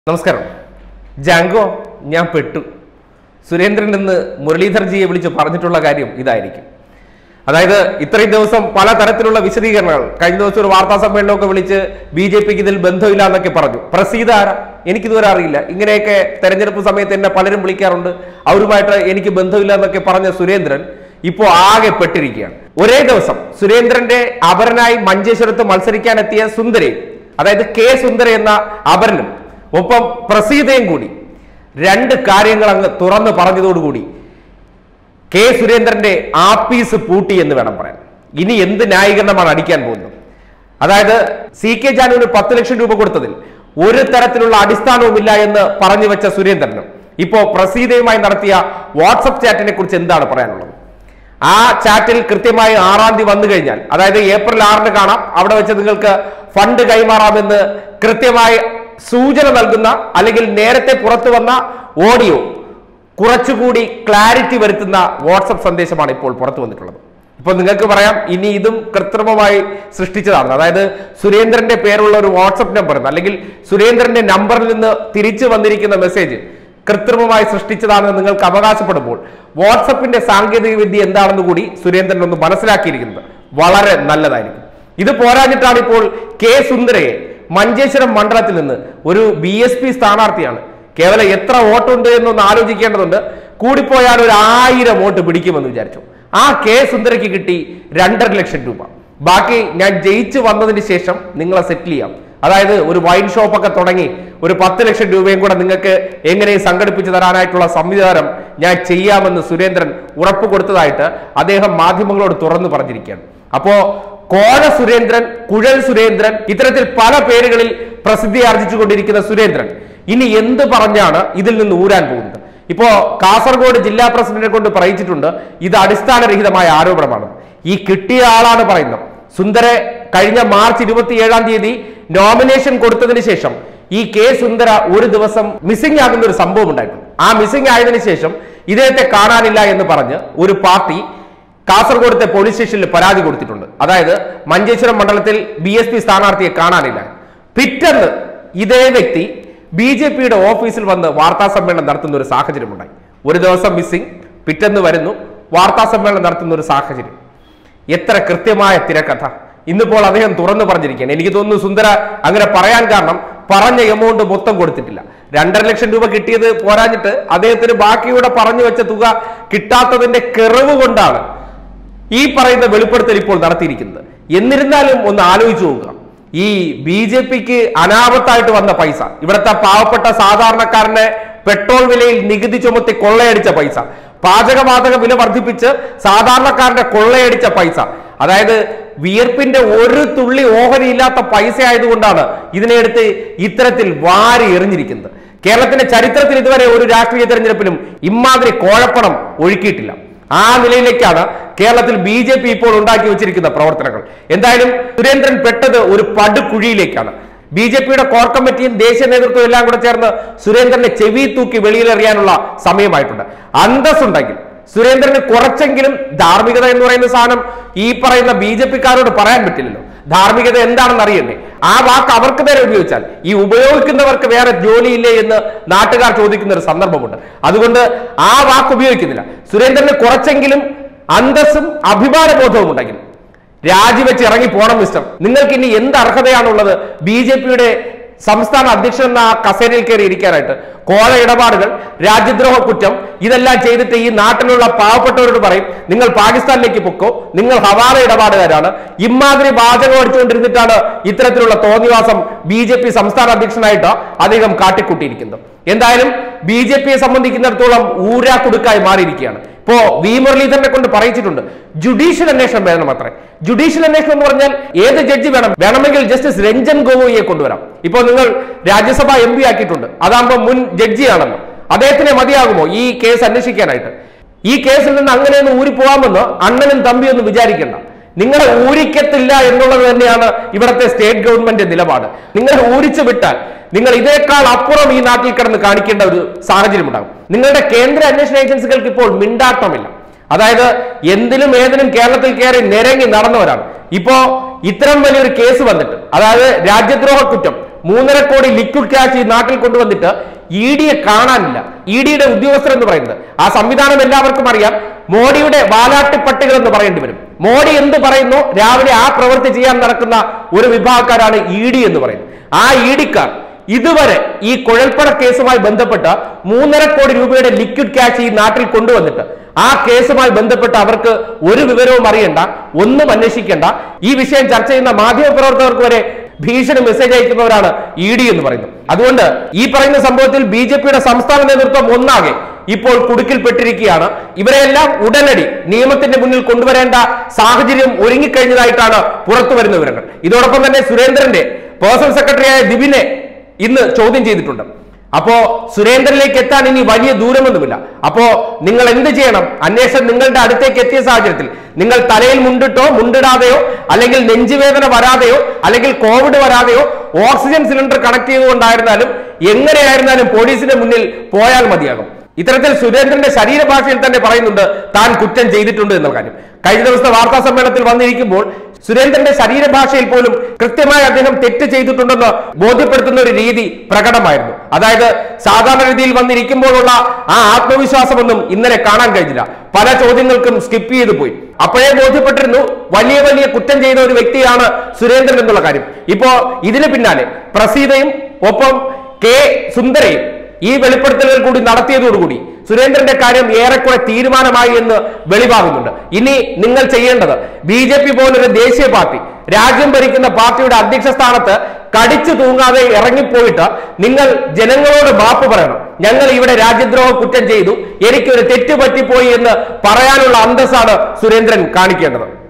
നമസ്കാരം ജാങ്കോ ഞാൻ പെട്ടു സുരേന്ദ്രൻ എന്ന് മുരളീധർജിയെ വിളിച്ച് പറഞ്ഞിട്ടുള്ള കാര്യം ഇതായിരിക്കും അതായത് ഇത്രയും ദിവസം പല തരത്തിലുള്ള വിശദീകരണങ്ങൾ കഴിഞ്ഞ ദിവസം ഒരു വാർത്താ സമ്മേളനമൊക്കെ വിളിച്ച് ബി ജെ പിക്ക് ഇതിൽ ബന്ധമില്ല എന്നൊക്കെ പറഞ്ഞു പ്രസീത ആരാ എനിക്കിതുവരെ അറിയില്ല ഇങ്ങനെയൊക്കെ തെരഞ്ഞെടുപ്പ് സമയത്ത് എന്നെ പലരും വിളിക്കാറുണ്ട് അവരുമായിട്ട് എനിക്ക് ബന്ധമില്ല എന്നൊക്കെ പറഞ്ഞ സുരേന്ദ്രൻ ഇപ്പോൾ ആകെ പെട്ടിരിക്കുകയാണ് ഒരേ ദിവസം സുരേന്ദ്രന്റെ അപരനായി മഞ്ചേശ്വരത്ത് മത്സരിക്കാനെത്തിയ സുന്ദരയും അതായത് കെ സുന്ദര എന്ന അപരനും ഒപ്പം പ്രസീതയും കൂടി രണ്ട് കാര്യങ്ങൾ അങ്ങ് തുറന്നു പറഞ്ഞതോടുകൂടി കെ സുരേന്ദ്രന്റെ ആപ്പീസ് പൂട്ടി എന്ന് വേണം പറയാൻ ഇനി എന്ത് ന്യായീകരണമാണ് അടിക്കാൻ പോകുന്നത് അതായത് സി കെ ജാനുവിന് പത്ത് ലക്ഷം രൂപ കൊടുത്തതിൽ ഒരു തരത്തിലുള്ള അടിസ്ഥാനവുമില്ല എന്ന് പറഞ്ഞു വെച്ച സുരേന്ദ്രനും ഇപ്പോ പ്രസീതയുമായി നടത്തിയ വാട്സപ്പ് ചാറ്റിനെ കുറിച്ച് എന്താണ് പറയാനുള്ളത് ആ ചാറ്റിൽ കൃത്യമായി ആറാം തീയതി വന്നു കഴിഞ്ഞാൽ അതായത് ഏപ്രിൽ ആറിന് കാണാം അവിടെ വെച്ച് നിങ്ങൾക്ക് ഫണ്ട് കൈമാറാമെന്ന് കൃത്യമായി സൂചന നൽകുന്ന അല്ലെങ്കിൽ നേരത്തെ പുറത്തു വന്ന ഓഡിയോ കുറച്ചുകൂടി ക്ലാരിറ്റി വരുത്തുന്ന വാട്സപ്പ് സന്ദേശമാണ് ഇപ്പോൾ പുറത്തു വന്നിട്ടുള്ളത് ഇപ്പോൾ നിങ്ങൾക്ക് പറയാം ഇനി ഇതും കൃത്രിമമായി സൃഷ്ടിച്ചതാണ് അതായത് സുരേന്ദ്രന്റെ പേരുള്ള ഒരു വാട്സപ്പ് നമ്പർ അല്ലെങ്കിൽ സുരേന്ദ്രന്റെ നമ്പറിൽ നിന്ന് തിരിച്ചു വന്നിരിക്കുന്ന മെസ്സേജ് കൃത്രിമമായി സൃഷ്ടിച്ചതാണെന്ന് നിങ്ങൾക്ക് അവകാശപ്പെടുമ്പോൾ വാട്സപ്പിന്റെ സാങ്കേതിക വിദ്യ എന്താണെന്ന് കൂടി സുരേന്ദ്രൻ ഒന്ന് മനസ്സിലാക്കിയിരിക്കുന്നത് വളരെ നല്ലതായിരിക്കും ഇത് പോരാഞ്ഞിട്ടാണ് ഇപ്പോൾ കെ സുന്ദരയെ മഞ്ചേശ്വരം മണ്ഡലത്തിൽ നിന്ന് ഒരു ബി എസ് പി സ്ഥാനാർത്ഥിയാണ് കേവലം എത്ര വോട്ടുണ്ട് എന്നൊന്ന് ആലോചിക്കേണ്ടതുണ്ട് കൂടിപ്പോയാൽ ഒരു ആയിരം വോട്ട് പിടിക്കുമെന്ന് വിചാരിച്ചു ആ കെ സുന്ദരയ്ക്ക് കിട്ടി രണ്ടര ലക്ഷം രൂപ ബാക്കി ഞാൻ ജയിച്ചു വന്നതിന് ശേഷം നിങ്ങളെ സെറ്റിൽ ചെയ്യാം അതായത് ഒരു വൈൻ ഷോപ്പൊക്കെ തുടങ്ങി ഒരു പത്ത് ലക്ഷം രൂപയും കൂടെ നിങ്ങൾക്ക് എങ്ങനെ സംഘടിപ്പിച്ചു തരാനായിട്ടുള്ള സംവിധാനം ഞാൻ ചെയ്യാമെന്ന് സുരേന്ദ്രൻ ഉറപ്പ് കൊടുത്തതായിട്ട് അദ്ദേഹം മാധ്യമങ്ങളോട് തുറന്നു പറഞ്ഞിരിക്കുകയാണ് അപ്പോ കോഴ സുരേന്ദ്രൻ കുഴൽ സുരേന്ദ്രൻ ഇത്തരത്തിൽ പല പേരുകളിൽ പ്രസിദ്ധി ആർജിച്ചുകൊണ്ടിരിക്കുന്ന സുരേന്ദ്രൻ ഇനി എന്ത് പറഞ്ഞാണ് ഇതിൽ നിന്ന് ഊരാൻ പോകുന്നത് ഇപ്പോ കാസർഗോഡ് ജില്ലാ പ്രസിഡന്റിനെ കൊണ്ട് പറയിച്ചിട്ടുണ്ട് ഇത് അടിസ്ഥാനരഹിതമായ ആരോപണമാണ് ഈ കിട്ടിയ ആളാണ് പറയുന്നത് സുന്ദരെ കഴിഞ്ഞ മാർച്ച് ഇരുപത്തി ഏഴാം തീയതി നോമിനേഷൻ കൊടുത്തതിന് ശേഷം ഈ കെ സുന്ദര ഒരു ദിവസം മിസ്സിംഗ് ആകുന്ന ഒരു സംഭവം ഉണ്ടായിട്ടുണ്ട് ആ മിസ്സിംഗ് ആയതിനു ശേഷം ഇദ്ദേഹത്തെ കാണാനില്ല എന്ന് പറഞ്ഞ് ഒരു പാർട്ടി കാസർഗോഡത്തെ പോലീസ് സ്റ്റേഷനിൽ പരാതി കൊടുത്തിട്ടുണ്ട് അതായത് മഞ്ചേശ്വരം മണ്ഡലത്തിൽ ബി എസ് പി സ്ഥാനാർത്ഥിയെ കാണാനില്ല പിറ്റന്ന് ഇതേ വ്യക്തി ബി ജെ പിയുടെ ഓഫീസിൽ വന്ന് വാർത്താ സമ്മേളനം നടത്തുന്ന ഒരു സാഹചര്യമുണ്ടായി ഒരു ദിവസം മിസ്സിംഗ് പിറ്റന്ന് വരുന്നു വാർത്താ സമ്മേളനം നടത്തുന്ന ഒരു സാഹചര്യം എത്ര കൃത്യമായ തിരക്കഥ ഇന്നിപ്പോൾ അദ്ദേഹം തുറന്നു പറഞ്ഞിരിക്കുകയാണ് എനിക്ക് തോന്നുന്നു സുന്ദര അങ്ങനെ പറയാൻ കാരണം പറഞ്ഞ എമൗണ്ട് മൊത്തം കൊടുത്തിട്ടില്ല രണ്ടര ലക്ഷം രൂപ കിട്ടിയത് പോരാഞ്ഞിട്ട് അദ്ദേഹത്തിന് ബാക്കിയൂടെ പറഞ്ഞു വെച്ച തുക കിട്ടാത്തതിന്റെ കിറവ് കൊണ്ടാണ് ഈ പറയുന്ന വെളിപ്പെടുത്തൽ ഇപ്പോൾ നടത്തിയിരിക്കുന്നത് എന്നിരുന്നാലും ഒന്ന് ആലോചിച്ചു നോക്കുക ഈ ബി ജെ പിക്ക് അനാപത്തായിട്ട് വന്ന പൈസ ഇവിടുത്തെ പാവപ്പെട്ട സാധാരണക്കാരനെ പെട്രോൾ വിലയിൽ നികുതി ചുമത്തി കൊള്ളയടിച്ച പൈസ പാചകവാതക വില വർദ്ധിപ്പിച്ച് സാധാരണക്കാരന്റെ കൊള്ളയടിച്ച പൈസ അതായത് വിയർപ്പിന്റെ ഒരു തുള്ളി ഓഹരിയില്ലാത്ത പൈസ ആയതുകൊണ്ടാണ് ഇതിനെ എടുത്ത് ഇത്തരത്തിൽ വാരി എറിഞ്ഞിരിക്കുന്നത് കേരളത്തിന്റെ ചരിത്രത്തിൽ ഇതുവരെ ഒരു രാഷ്ട്രീയ തെരഞ്ഞെടുപ്പിലും ഇമാതിരി കോഴപ്പണം ഒഴുക്കിയിട്ടില്ല ആ നിലയിലേക്കാണ് കേരളത്തിൽ ബി ജെ പി ഇപ്പോൾ ഉണ്ടാക്കി വെച്ചിരിക്കുന്ന പ്രവർത്തനങ്ങൾ എന്തായാലും സുരേന്ദ്രൻ പെട്ടത് ഒരു പടുകുഴിയിലേക്കാണ് ബി ജെ പിയുടെ കോർ കമ്മിറ്റിയും ദേശീയ നേതൃത്വവും എല്ലാം കൂടെ ചേർന്ന് സുരേന്ദ്രനെ ചെവി തൂക്കി വെളിയിലെറിയാനുള്ള സമയമായിട്ടുണ്ട് അന്തസ്സുണ്ടെങ്കിൽ സുരേന്ദ്രന് കുറച്ചെങ്കിലും ധാർമ്മികത എന്ന് പറയുന്ന സാധനം ഈ പറയുന്ന ബി ജെ പിക്കാരോട് പറയാൻ പറ്റില്ലല്ലോ ധാർമ്മികത എന്താണെന്ന് അറിയണ്ടേ ആ വാക്ക് അവർക്ക് നേരെ ഉപയോഗിച്ചാൽ ഈ ഉപയോഗിക്കുന്നവർക്ക് വേറെ ജോലിയില്ലേ എന്ന് നാട്ടുകാർ ചോദിക്കുന്ന ഒരു സന്ദർഭമുണ്ട് അതുകൊണ്ട് ആ വാക്ക് ഉപയോഗിക്കുന്നില്ല സുരേന്ദ്രന് കുറച്ചെങ്കിലും അന്തസ്സും അഭിമാനബോധവും ഉണ്ടെങ്കിൽ രാജിവെച്ച് ഇറങ്ങി പോണം മിസ്റ്റർ നിങ്ങൾക്ക് ഇനി എന്ത് അർഹതയാണുള്ളത് ബി ജെ പിയുടെ സംസ്ഥാന അധ്യക്ഷൻ എന്ന ആ കസേരയിൽ കയറി ഇരിക്കാനായിട്ട് കോഴ ഇടപാടുകൾ രാജ്യദ്രോഹ കുറ്റം ഇതെല്ലാം ചെയ്തിട്ട് ഈ നാട്ടിലുള്ള പാവപ്പെട്ടവരോട് പറയും നിങ്ങൾ പാകിസ്ഥാനിലേക്ക് പൊക്കോ നിങ്ങൾ ഹവാല ഇടപാടുകാരാണ് ഇമാതിരി വാചകം അടിച്ചുകൊണ്ടിരുന്നിട്ടാണ് ഇത്തരത്തിലുള്ള തോന്നിവാസം ബി ജെ പി സംസ്ഥാന അധ്യക്ഷനായിട്ട് അദ്ദേഹം കാട്ടിക്കൂട്ടിയിരിക്കുന്നത് എന്തായാലും ബി ജെ പിയെ സംബന്ധിക്കുന്നിടത്തോളം ഊരാ കുടുക്കായി മാറിയിരിക്കുകയാണ് ഇപ്പോ വി മുരളീധരനെ കൊണ്ട് പറയിച്ചിട്ടുണ്ട് ജുഡീഷ്യൽ അന്വേഷണം വേണം അത്രേ ജുഡീഷ്യൽ അന്വേഷണം എന്ന് പറഞ്ഞാൽ ഏത് ജഡ്ജി വേണം വേണമെങ്കിൽ ജസ്റ്റിസ് രഞ്ജൻ ഗൊഗോയിയെ കൊണ്ടുവരാം ഇപ്പോ നിങ്ങൾ രാജ്യസഭ എം പി ആക്കിയിട്ടുണ്ട് അതാകുമ്പോൾ മുൻ ജഡ്ജിയാണല്ലോ അദ്ദേഹത്തിനെ മതിയാകുമോ ഈ കേസ് അന്വേഷിക്കാനായിട്ട് ഈ കേസിൽ നിന്ന് അങ്ങനെയൊന്ന് ഊരി പോകാമെന്ന് അണ്ണനും തമ്പിയൊന്നും വിചാരിക്കണ്ട നിങ്ങളെ ഊരിക്കത്തില്ല എന്നുള്ളത് തന്നെയാണ് ഇവിടുത്തെ സ്റ്റേറ്റ് ഗവൺമെന്റ് നിലപാട് നിങ്ങളെ ഊരിച്ചു വിട്ടാൽ നിങ്ങൾ ഇതേക്കാൾ അപ്പുറം ഈ നാട്ടിൽ കിടന്ന് കാണിക്കേണ്ട ഒരു സാഹചര്യം ഉണ്ടാകും നിങ്ങളുടെ കേന്ദ്ര അന്വേഷണ ഏജൻസികൾക്ക് ഇപ്പോൾ മിണ്ടാട്ടമില്ല അതായത് എന്തിനും ഏതിനും കേരളത്തിൽ കയറി നിരങ്ങി നടന്നവരാണ് ഇപ്പോ ഇത്തരം വലിയൊരു കേസ് വന്നിട്ട് അതായത് രാജ്യദ്രോഹ കുറ്റം മൂന്നര കോടി ലിക്വിഡ് ക്യാഷ് ഈ നാട്ടിൽ കൊണ്ടുവന്നിട്ട് ഇ ഡിയെ കാണാനില്ല ഇ ഡിയുടെ ഉദ്യോഗസ്ഥർ എന്ന് പറയുന്നത് ആ സംവിധാനം എല്ലാവർക്കും അറിയാം മോഡിയുടെ വാലാട്ടി പട്ടികൾ എന്ന് പറയേണ്ടി വരും മോഡി എന്ത് പറയുന്നു രാവിലെ ആ പ്രവൃത്തി ചെയ്യാൻ നടക്കുന്ന ഒരു വിഭാഗക്കാരാണ് ഇ ഡി എന്ന് പറയുന്നത് ആ ഇ ഡിക്കാർ ഇതുവരെ ഈ കുഴൽപ്പണ കേസുമായി ബന്ധപ്പെട്ട് മൂന്നര കോടി രൂപയുടെ ലിക്വിഡ് ക്യാഷ് ഈ നാട്ടിൽ കൊണ്ടുവന്നിട്ട് ആ കേസുമായി ബന്ധപ്പെട്ട് അവർക്ക് ഒരു വിവരവും അറിയണ്ട ഒന്നും അന്വേഷിക്കേണ്ട ഈ വിഷയം ചർച്ച ചെയ്യുന്ന മാധ്യമപ്രവർത്തകർക്ക് വരെ ഭീഷണി മെസ്സേജ് അയക്കുന്നവരാണ് ഇ ഡി എന്ന് പറയുന്നത് അതുകൊണ്ട് ഈ പറയുന്ന സംഭവത്തിൽ ബി ജെ പിയുടെ സംസ്ഥാന നേതൃത്വം ഒന്നാകെ ഇപ്പോൾ കുടുക്കിൽപ്പെട്ടിരിക്കുകയാണ് ഇവരെല്ലാം ഉടനടി നിയമത്തിന്റെ മുന്നിൽ കൊണ്ടുവരേണ്ട സാഹചര്യം ഒരുങ്ങിക്കഴിഞ്ഞതായിട്ടാണ് പുറത്തു വരുന്ന വിവരങ്ങൾ ഇതോടൊപ്പം തന്നെ സുരേന്ദ്രന്റെ പേഴ്സണൽ സെക്രട്ടറിയായ ദിവിനെ ഇന്ന് ചോദ്യം ചെയ്തിട്ടുണ്ട് അപ്പോ സുരേന്ദ്രനിലേക്ക് എത്താൻ ഇനി വലിയ ദൂരമൊന്നുമില്ല അപ്പോ നിങ്ങൾ എന്ത് ചെയ്യണം അന്വേഷണം നിങ്ങളുടെ അടുത്തേക്ക് എത്തിയ സാഹചര്യത്തിൽ നിങ്ങൾ തലയിൽ മുണ്ടിട്ടോ മുണ്ടിടാതെയോ അല്ലെങ്കിൽ നെഞ്ചുവേദന വരാതെയോ അല്ലെങ്കിൽ കോവിഡ് വരാതെയോ ഓക്സിജൻ സിലിണ്ടർ കണക്ട് ചെയ്തുകൊണ്ടായിരുന്നാലും എങ്ങനെയായിരുന്നാലും പോലീസിന്റെ മുന്നിൽ പോയാൽ മതിയാകും ഇത്തരത്തിൽ സുരേന്ദ്രന്റെ ശരീരഭാഷയിൽ തന്നെ പറയുന്നുണ്ട് താൻ കുറ്റം ചെയ്തിട്ടുണ്ട് എന്ന കാര്യം കഴിഞ്ഞ ദിവസത്തെ വാർത്താ സമ്മേളനത്തിൽ വന്നിരിക്കുമ്പോൾ സുരേന്ദ്രന്റെ ശരീരഭാഷയിൽ പോലും കൃത്യമായി അദ്ദേഹം തെറ്റ് ചെയ്തിട്ടുണ്ടെന്ന് ബോധ്യപ്പെടുത്തുന്ന ഒരു രീതി പ്രകടമായിരുന്നു അതായത് സാധാരണ രീതിയിൽ വന്നിരിക്കുമ്പോഴുള്ള ആ ആത്മവിശ്വാസമൊന്നും ഇന്നലെ കാണാൻ കഴിഞ്ഞില്ല പല ചോദ്യങ്ങൾക്കും സ്കിപ്പ് ചെയ്തു പോയി അപ്പോഴേ ബോധ്യപ്പെട്ടിരുന്നു വലിയ വലിയ കുറ്റം ചെയ്ത ഒരു വ്യക്തിയാണ് സുരേന്ദ്രൻ എന്നുള്ള കാര്യം ഇപ്പോ ഇതിന് പിന്നാലെ പ്രസീതയും ഒപ്പം കെ സുന്ദരയും ഈ വെളിപ്പെടുത്തലുകൾ കൂടി നടത്തിയതോടുകൂടി സുരേന്ദ്രന്റെ കാര്യം ഏറെക്കുറെ തീരുമാനമായി എന്ന് വെളിവാകുന്നുണ്ട് ഇനി നിങ്ങൾ ചെയ്യേണ്ടത് ബി ജെ പി പോലൊരു ദേശീയ പാർട്ടി രാജ്യം ഭരിക്കുന്ന പാർട്ടിയുടെ അധ്യക്ഷ സ്ഥാനത്ത് കടിച്ചു തൂങ്ങാതെ ഇറങ്ങിപ്പോയിട്ട് നിങ്ങൾ ജനങ്ങളോട് മാപ്പ് പറയണം ഞങ്ങൾ ഇവിടെ രാജ്യദ്രോഹ കുറ്റം ചെയ്തു എനിക്കൊരു തെറ്റ് പറ്റിപ്പോയി എന്ന് പറയാനുള്ള അന്തസ്സാണ് സുരേന്ദ്രൻ കാണിക്കേണ്ടത്